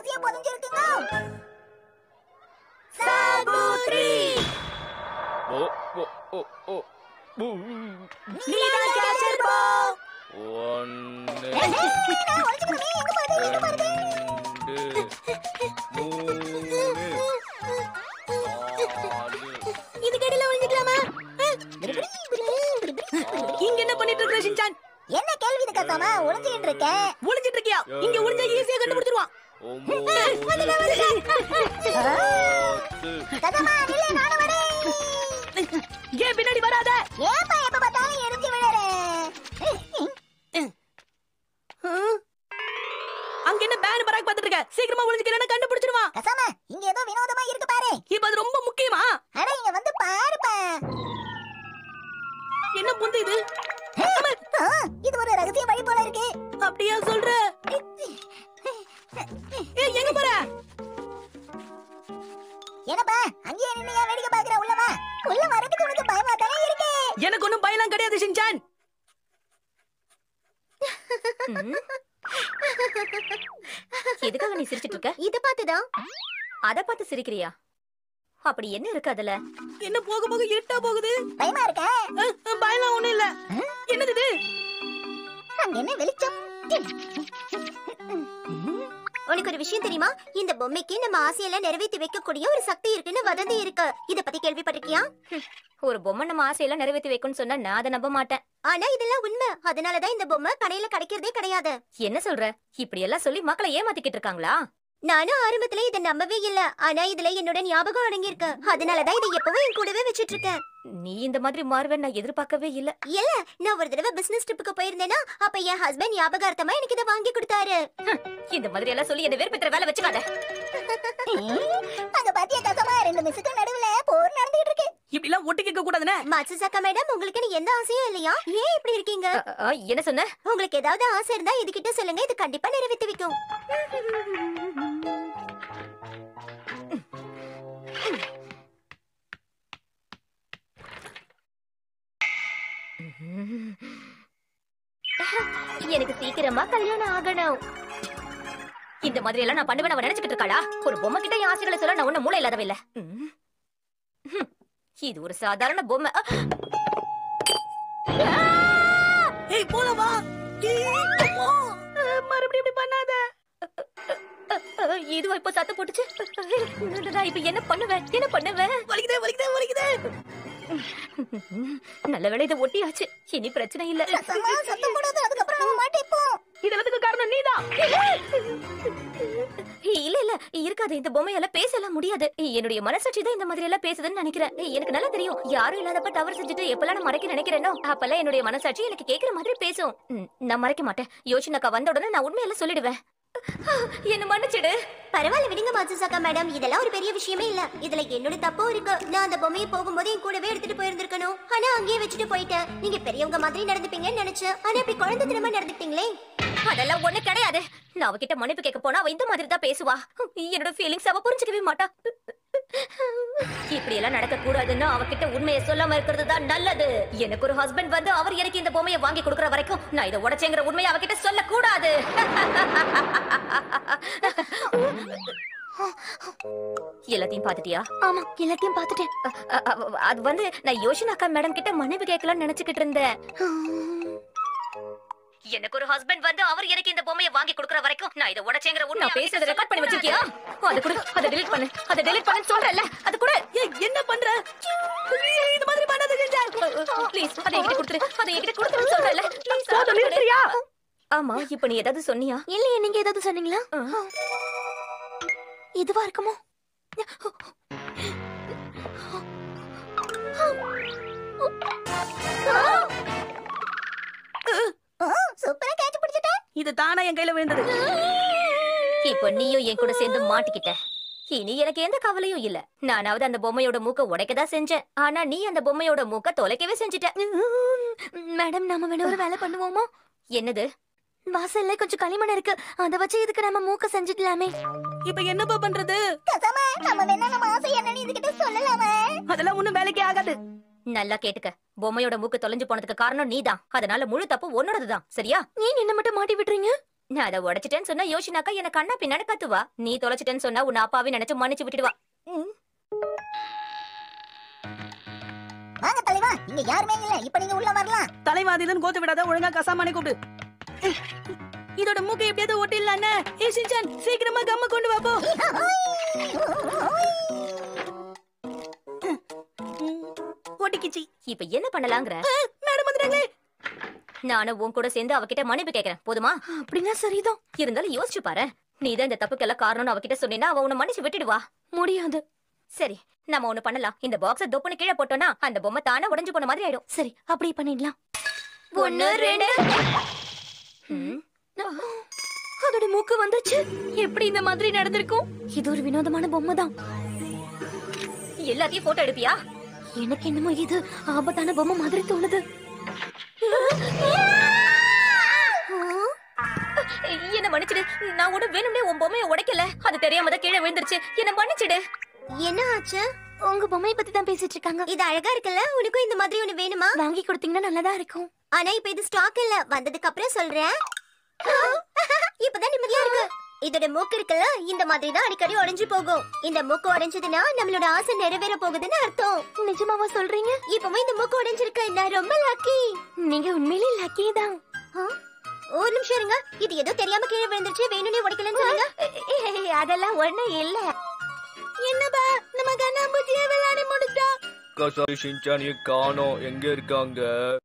ரகசியம் புதைஞ்சிருக்குங்க சாகுத்ரி ஓ ஓ ஓ ஓ ஊ. நீதான் கேச்சர் போ ஒன்று நான் ஒளிச்சுக்கணுமே எங்க போறது எங்க போறது ரெண்டு மூணு நாலு இது கடையில ஒளிஞ்சுக்கலாமா இங்க என்ன பண்ணிட்டு இருக்க ஷின்சான் என்ன கேள்வி இது கசாமா ஒளிஞ்சுக்கிட்டு இருக்கேன் ஒளிஞ்சிட்டு இருக்கியா இங்க ஒளிஞ்சா ஈஸியா கண்டுபிடிச்சிருவான் ஒன்பது ஆ, பத்து கசாமா நில்லு நானும் வரேன் ஏன் பின்னாடி வராத ஏப்பா எப்ப பார்த்தாலும் எரிஞ்சு விழுறேன் அங்க என்ன பேன் பராக் பாத்துட்டு இருக்க சீக்கிரமா ஒளிஞ்சுக்கிறேன்னு கண்டுபிடிச்சிருவான் கசாமா இங்க ஏதோ வினோதமா இருக்கு பாரு இப்ப அது ரொம்ப முக்கியமா அட இங்க வந்து பாருப்பா என்ன புந்து இது ஆ, இது ஒரு ரகசிய வழி போல இருக்கு அப்படியா சொல்ற ஏய் எங்க போற என்னப்பா அங்கேயே நின்னு ஏன் வேடிக்கை பாக்குற உள்ள வா உள்ள வரதுக்கு உனக்கு பயமா தானே இருக்கு எனக்கு ஒண்ணும் பயலாம் கிடையாது ஷின்சான் எதுக்காக நீ சிரிச்சிட்டு இருக்க இத பார்த்துதான் அத பார்த்து சிரிக்கிறியா அப்படி என்ன இருக்கு அதுல என்ன போக போக இருட்டா போகுது பயமா இருக்கா அஹ், அஹ், பயலாம் ஒண்ணும் இல்ல என்னது இது அங்க என்ன வெளிச்சம் உனக்கு ஒரு விஷயம் தெரியுமா இந்த பொம்மைக்கு நம்ம ஆசையெல்லாம் நிறைவேற்றி வைக்கக்கூடிய ஒரு சக்தி இருக்குன்னு வதந்தி இருக்கு இத பத்தி கேள்விப்பட்டிருக்கியா ஒரு பொம்மை நம்ம ஆசையெல்லாம் நிறைவேற்றி வைக்கும்னு சொன்னா நான் அதை நம்ப மாட்டேன் ஆனா இதெல்லாம் உண்மை அதனாலதான் இந்த பொம்மை கடையில கிடைக்கிறதே கிடையாது என்ன சொல்ற இப்படி எல்லாம் சொல்லி மக்களை ஏமாத்திக்கிட்டு இருக்காங்களா நானும் ஆரம்பத்துல இதை நம்பவே இல்ல ஆனா இதுல என்னோட ஞாபகம் அடங்கியிருக்கு அதனாலதான் இதை எப்பவும் என் கூடவே வச்சிட்டு இருக்கேன் நீ இந்த மாதிரி மாறுவேன் நான் எதிர்பார்க்கவே இல்ல இல்ல நான் ஒரு தடவை பிசினஸ் ட்ரிப்புக்கு போயிருந்தேனா அப்ப என் ஹஸ்பண்ட் ஞாபகார்த்தமா எனக்கு இதை வாங்கி கொடுத்தாரு இந்த மாதிரி எல்லாம் சொல்லி என்ன வெறுப்பேத்துற வேலை வச்சுக்காத அங்க பாத்தியா கசமா ரெண்டு மிஸ்ஸுக்கு நடுவுல போர் நடந்துகிட்டு இருக்கு இப்படி எல்லாம் ஒட்டி கேட்க கூடாதுன்னு மத்சுசாக்கா மேடம் உங்களுக்கு எந்த ஆசையும் இல்லையா ஏன் இப்படி இருக்கீங்க அ, அ, என்ன சொன்ன உங்களுக்கு ஏதாவது ஆசை இருந்தா இதுகிட்ட சொல்லுங்க இது கண்டிப்பா நிறைவேற்றி வைக்கும் எனக்கு சீக்கிரமா கல்யாணம் ஆகணும் இந்த மாதிரி எல்லாம் நான் பண்ணுவேன் அவன் நினைச்சுக்கிட்டு இருக்காளா ஒரு பொம்மை கிட்ட என் ஆசைகளை சொல்ல நான் ஒண்ணு மூளை இல்லாதவ இல்ல ம். ஹம். இது ஒரு சாதாரண பொம்மை அ, ஏய் போலாம் வா ஏய், அம்மா. அஹ், மறுபடியும் இப்படி பண்ணாத அ, இதுவா இப்ப சத்தம் போட்டுச்சு நான் இப்ப என்ன பண்ணுவேன் என்ன பண்ணுவேன் வலிக்குதே வலிக்குதே வலிக்குதே நல்ல வேளை இதை ஒட்டியாச்சு இனி பிரச்சனை இல்ல கசமா சத்தம் போடாத அதுக்கப்புறம் நம்ம மாட்டிப்போம் இது எல்லாத்துக்கும் காரணம் நீதான் இல்ல இல்ல இருக்காது இந்த பொம்மையால பேசலாம் முடியாது என்னுடைய மனசாட்சி தான் இந்த மாதிரி எல்லாம் பேசுதுன்னு நினைக்கிறேன் எனக்கு நல்லா தெரியும் யாரும் இல்லாதப்ப தவறு செஞ்சுட்டு எப்பெல்லாம் நான் மறைக்க நினைக்கிறேனோ அப்பெல்லாம் என்னுடைய மனசாட்சி எனக்கு கேக்குற மாதிரி பேசும் ம், நான் மறைக்க மாட்டேன் யோசினாக்கா வந்த உடனே நான் உண்மையெல்லாம் சொல்லிடுவேன் என்ன மன்னிச்சிடு பரவாயில்ல விடுங்க மத்சுசாக்கா மேடம் இதெல்லாம் ஒரு பெரிய விஷயமே இல்ல இதுல என்னோட தப்பும் இருக்கு நான் அந்த பொம்மையை போகும்போது என் கூடவே எடுத்துட்டு போயிருந்திருக்கணும் ஆனா அங்கேயே வச்சுட்டு போயிட்டேன் நீங்க பெரியவங்க மாதிரி நடந்துப்பீங்கன்னு நினைச்சேன் ஆனா இப்படி குழந்தை தினமா நடந்துட்டீங்களே அதெல்லாம் ஒண்ணு கிடையாது நான் அவகிட்ட மன்னிப்பு கேட்க போனா அவ இந்த மாதிரி தான் பேசுவா என்னோட ஃபீலிங்ஸ் அவ புரிஞ்சுக்கவே மாட்டா இப்படி எல்லாம் நடக்க கூடாதுன்னு அவகிட்ட உண்மையை சொல்லாம இருக்கிறது தான் நல்லது எனக்கு ஒரு ஹஸ்பண்ட் வந்து அவர் எனக்கு இந்த பொம்மையை வாங்கி கொடுக்கற வரைக்கும் நான் இதை உடைச்சேங்கிற உண்மையை அவகிட்ட சொல்ல கூடாது எல்லாத்தையும் பாத்துட்டியா ஆமா எல்லாத்தையும் பாத்துட்டேன் அ- அ- அது வந்து நான் யோஷினா அக்கா மேடம் கிட்ட மன்னிப்பு கேட்கலாம்னு நினைச்சுக்கிட்டு இருந்தேன் எனக்கு ஒரு ஹஸ்பண்ட் வந்து அவர் எனக்கு இந்த பொம்மையை வாங்கி கொடுக்கற வரைக்கும் நான் இதை உடைச்சேங்கிற உண்மை நான் பேசுறத ரெக்கார்ட் பண்ணி வச்சிருக்கியா அது கூட அதை டெலீட் பண்ணு அதை டெலீட் பண்ணு சொல்றேன்ல அது கூட ஏய் என்ன பண்ற ஏய், இந்த மாதிரி பண்ணாத செஞ்சா ப்ளீஸ் அதை என்கிட்ட கொடுத்துரு அதை என்கிட்ட கொடுத்துரு சொல்றேன்ல ப்ளீஸ் போதும் நிறுத்துறியா ஆமா இப்போ நீ ஏதாவது சொன்னியா இல்லையே நீங்க ஏதாவது சொன்னீங்களா இதுவா இருக்குமோ ஓ சூப்பரா கேட்ச் பிடிச்சிட்ட இது தானா என் கையில விழுந்தது இப்போ நீயும் என் கூட சேர்ந்து மாட்டிக்கிட்ட இனி எனக்கு எந்த கவலையும் இல்ல நானாவது அந்த பொம்மையோட மூக்க உடைக்கதான் செஞ்சேன் ஆனா நீ அந்த பொம்மையோட மூக்க தொலைக்கவே செஞ்சுட்ட மேடம் நாம வேணா ஒரு வேலை பண்ணுவோமா என்னது வாசல்ல கொஞ்சம் களிமண் இருக்கு அத வச்சு இதுக்கு நம்ம மூக்க செஞ்சுக்கலாமே இப்ப என்னப்பா பண்றது கசமா நம்ம வேணா நம்ம ஆசை என்னன்னு இதுகிட்ட சொல்லலாமா அதெல்லாம் ஒண்ணும் வேலைக்கே ஆகாது நல்லா கேட்டுக்க பொம்மையோட மூக்கு தொலைஞ்சு போனதுக்கு காரணம் நீதான் அதனால முழு தப்பு உன்னோடதுதான் சரியா ஏன் என்ன மட்டும் மாட்டி விட்டுறீங்க நான் அதை உடைச்சிட்டேன்னு சொன்னா யோசினாக்கா எனக்கு கண்ணா பின்னாடி கத்துவா நீ தொலைச்சிட்டேன்னு சொன்னா உன் அப்பாவே நினைச்சு மன்னிச்சு விட்டுடுவா ம். வாங்க தலைவா இங்க யாருமே இல்ல இப்ப நீங்க உள்ள வரலாம் தலைவாதிலன்னு கோத்து விடாத ஒழுங்கா கசாமானே கூப்பிடு இதோட மூக்கை எப்படியாவது ஒட்டிடலான்னு ஏ சிஞ்சான் சீக்கிரமா கம்ம கொண்டு வா போ ம், ஒட்டிக்கிச்சி இப்ப என்ன பண்ணலாங்கிற மேடம் வந்துட்டாங்களே நானும் உன் கூட சேர்ந்து அவகிட்ட மன்னிப்பு கேக்குறேன் போதுமா அப்படின்னா சரிதான் இருந்தாலும் யோசிச்சு பாரு நீ தான் இந்த தப்புக்கெல்லாம் காரணம்னு அவகிட்ட சொன்னீன்னா அவ உன்னை மன்னிச்சு விட்டுடுவா முடியாது சரி நம்ம ஒண்ணு பண்ணலாம் இந்த பாக்ஸ தொப்புன்னு கீழே போட்டோம்னா அந்த பொம்மை தானே உடைஞ்சு போன மாதிரி ஆயிடும் சரி அப்படியே பண்ணிடலாம் ஒண்ணு ரெண்டு ம். அதோட மூக்கு வந்துச்சு எப்படி இந்த மாதிரி நடந்திருக்கும் இது ஒரு வினோதமான பொம்மை தான் எல்லாத்தையும் போட்டோ எடுப்பியா எனக்கு என்னமோ இது ஆபத்தான பொம்மை மாதிரி தோணுது என்ன மன்னிச்சிடு நான் கூட வேணும்னே உன் பொம்மையை உடைக்கல அது தெரியாம தான் கீழே விழுந்துருச்சு என்ன மன்னிச்சிடு என்ன ஆச்சு உங்க பொம்மையை பத்தி தான் பேசிட்டு இருக்காங்க இது அழகா இருக்குல்ல உனக்கும் இந்த மாதிரி ஒண்ணு வேணுமா வாங்கி கொடுத்தீங்கன்னா நல்லதா இருக்கும் ஆனா இப்ப இது ஸ்டாக் இல்ல வந்ததுக்கு அப்புறம் சொல்றேன் இப்பதான் நிம்மதியா இருக்கு இதோட மூக்கு இருக்குல்ல இந்த மாதிரி தான் அடிக்கடி உடைஞ்சு போகும் இந்த மூக்கு உடைஞ்சதுன்னா நம்மளோட ஆசை நிறைவேற போகுதுன்னு அர்த்தம் நிஜமாவா சொல்றீங்க இப்பவும் இந்த மூக்கு உடைஞ்சிருக்கு நான் ரொம்ப லக்கி நீங்க உண்மையிலேயே லக்கி தான் ஒரு நிமிஷம் இருங்க இது ஏதோ தெரியாம கீழே விழுந்துருச்சு வேணும்னே உடைக்கலன்னு சொல்லுங்க அதெல்லாம் ஒண்ணு இல்ல என்னப்பா நம்ம கண்ணாம்பூச்சியை விளையாடி முடிச்சிட்டோம் கசாரி ஷின்சானிய காணோம் எங்க இருக்காங்க